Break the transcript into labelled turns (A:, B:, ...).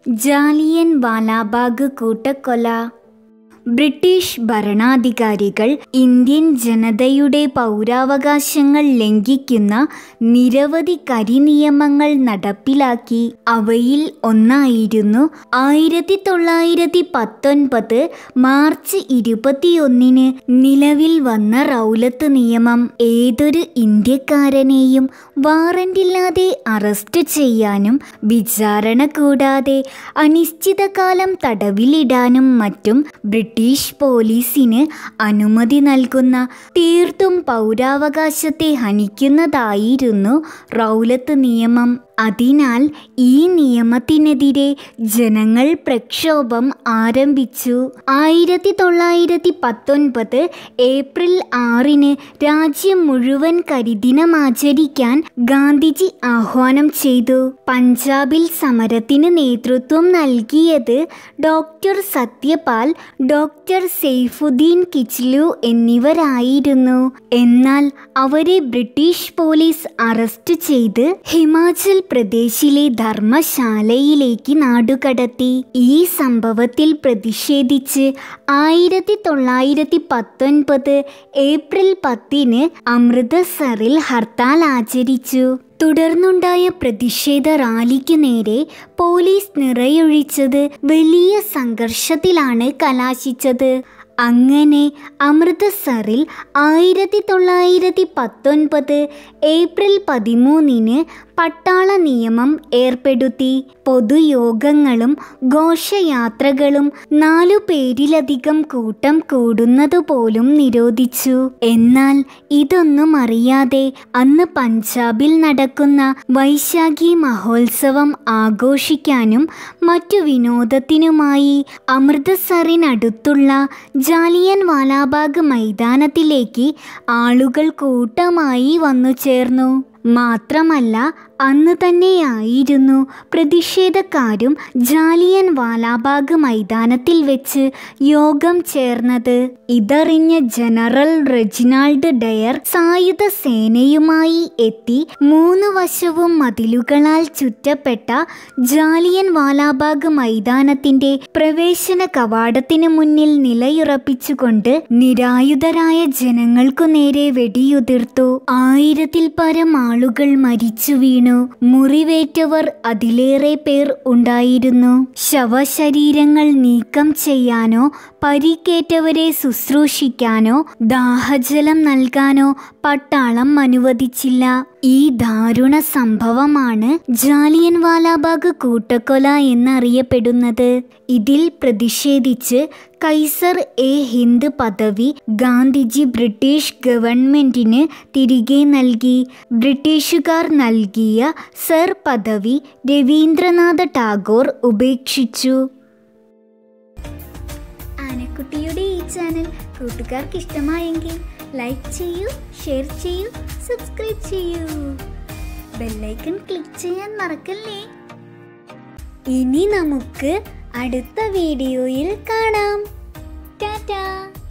A: ജാലിയൻ വാലാബാഗ് കൂട്ടക്കൊല ബ്രിട്ടീഷ് ഭരണാധികാരികൾ ഇന്ത്യൻ ജനതയുടെ പൗരാവകാശങ്ങൾ ലംഘിക്കുന്ന നിരവധി കരിനിയമങ്ങൾ നടപ്പിലാക്കി അവയിൽ ഒന്നായിരുന്നു ആയിരത്തി തൊള്ളായിരത്തി പത്തൊൻപത് മാർച്ച് ഇരുപത്തിയൊന്നിന് നിലവിൽ വന്ന റൗലത്ത് നിയമം ഏതൊരു ഇന്ത്യക്കാരനെയും വാറന്റില്ലാതെ അറസ്റ്റ് ചെയ്യാനും വിചാരണ കൂടാതെ അനിശ്ചിതകാലം തടവിലിടാനും മറ്റും ബ്രിട്ടീഷ് പോലീസിന് അനുമതി നൽകുന്ന തീർത്തും പൗരാവകാശത്തെ ഹനിക്കുന്നതായിരുന്നു റൗലത്ത് നിയമം അതിനാൽ ഈ നിയമത്തിനെതിരെ ജനങ്ങൾ പ്രക്ഷോഭം ആരംഭിച്ചു ആയിരത്തി തൊള്ളായിരത്തി പത്തൊൻപത് ഏപ്രിൽ ആറിന് രാജ്യം മുഴുവൻ കരിദിനം ആചരിക്കാൻ ഗാന്ധിജി ആഹ്വാനം ചെയ്തു പഞ്ചാബിൽ സമരത്തിന് നേതൃത്വം നൽകിയത് ഡോക്ടർ സത്യപാൽ ഡോക്ടർ സെയ്ഫുദ്ദീൻ കിച്ലു എന്നിവരായിരുന്നു എന്നാൽ അവരെ ബ്രിട്ടീഷ് പോലീസ് അറസ്റ്റ് ചെയ്ത് ഹിമാചൽ പ്രദേശിലെ ധർമ്മശാലയിലേക്ക് നാടുകടത്തി ഈ സംഭവത്തിൽ പ്രതിഷേധിച്ച് ആയിരത്തി തൊള്ളായിരത്തി പത്തൊൻപത് ഏപ്രിൽ പത്തിന് അമൃതസറിൽ ഹർത്താൽ ആചരിച്ചു തുടർന്നുണ്ടായ പ്രതിഷേധ റാലിക്ക് നേരെ പോലീസ് നിറയൊഴിച്ചത് വലിയ സംഘർഷത്തിലാണ് കലാശിച്ചത് അങ്ങനെ അമൃതസറിൽ ആയിരത്തി തൊള്ളായിരത്തി പത്തൊൻപത് ഏപ്രിൽ പതിമൂന്നിന് പട്ടാള നിയമം ഏർപ്പെടുത്തി പൊതുയോഗങ്ങളും ഘോഷയാത്രകളും നാലു പേരിലധികം കൂട്ടം കൂടുന്നത് പോലും നിരോധിച്ചു എന്നാൽ ഇതൊന്നും അറിയാതെ അന്ന് പഞ്ചാബിൽ നടക്കുന്ന വൈശാഖി മഹോത്സവം ആഘോഷിക്കാനും മറ്റു വിനോദത്തിനുമായി അമൃതസറിനടുത്തുള്ള ജാലിയൻ വാലാബാഗ് മൈതാനത്തിലേക്ക് ആളുകൾ കൂട്ടമായി വന്നു ചേർന്നു മാത്രമല്ല അന്ന് തന്നെയായിരുന്നു പ്രതിഷേധക്കാരും ജാലിയൻ വാലാബാഗ് മൈതാനത്തിൽ വെച്ച് യോഗം ചേർന്നത് ഇതറിഞ്ഞ ജനറൽ റെജിനാൾഡ് ഡയർ സായുധ സേനയുമായി എത്തി മൂന്ന് വശവും മതിലുകളാൽ ചുറ്റപ്പെട്ട ജാലിയൻ വാലാബാഗ് മൈതാനത്തിന്റെ പ്രവേശന കവാടത്തിന് മുന്നിൽ നിലയുറപ്പിച്ചുകൊണ്ട് നിരായുധരായ ജനങ്ങൾക്കു നേരെ വെടിയുതിർത്തു ആയിരത്തിൽ പരം ആളുകൾ മരിച്ചു വീണു മുറിവേറ്റവർ അതിലേറെ പേർ ഉണ്ടായിരുന്നു ശവശരീരങ്ങൾ നീക്കം ചെയ്യാനോ പരിക്കേറ്റവരെ ശുശ്രൂഷിക്കാനോ ദാഹജലം നൽകാനോ പട്ടാളം അനുവദിച്ചില്ല ഈ ദാരുണ സംഭവമാണ് ജാലിയൻ വാലാബാഗ് കൂട്ടക്കൊല എന്നറിയപ്പെടുന്നത് ഇതിൽ പ്രതിഷേധിച്ച് കൈസർ എ ഹിന്ദ് പദവി ഗാന്ധിജി ബ്രിട്ടീഷ് ഗവൺമെന്റിന് തിരികെ നൽകി ബ്രിട്ടീഷുകാർ നൽകിയ സർ പദവി രവീന്ദ്രനാഥ ടാഗോർ ഉപേക്ഷിച്ചു ആനക്കുട്ടിയുടെ ഈ ചാനൽ കൂട്ടുകാർക്ക് ഇഷ്ടമായെങ്കിൽ ലൈക്ക് ചെയ്യൂ ഷെയർ ചെയ്യൂ സബ്സ്ക്രൈബ് ചെയ്യൂ ബെല്ലൈക്കൺ ക്ലിക്ക് ചെയ്യാൻ മറക്കല്ലേ ഇനി നമുക്ക് അടുത്ത വീഡിയോയിൽ കാണാം ടാറ്റാ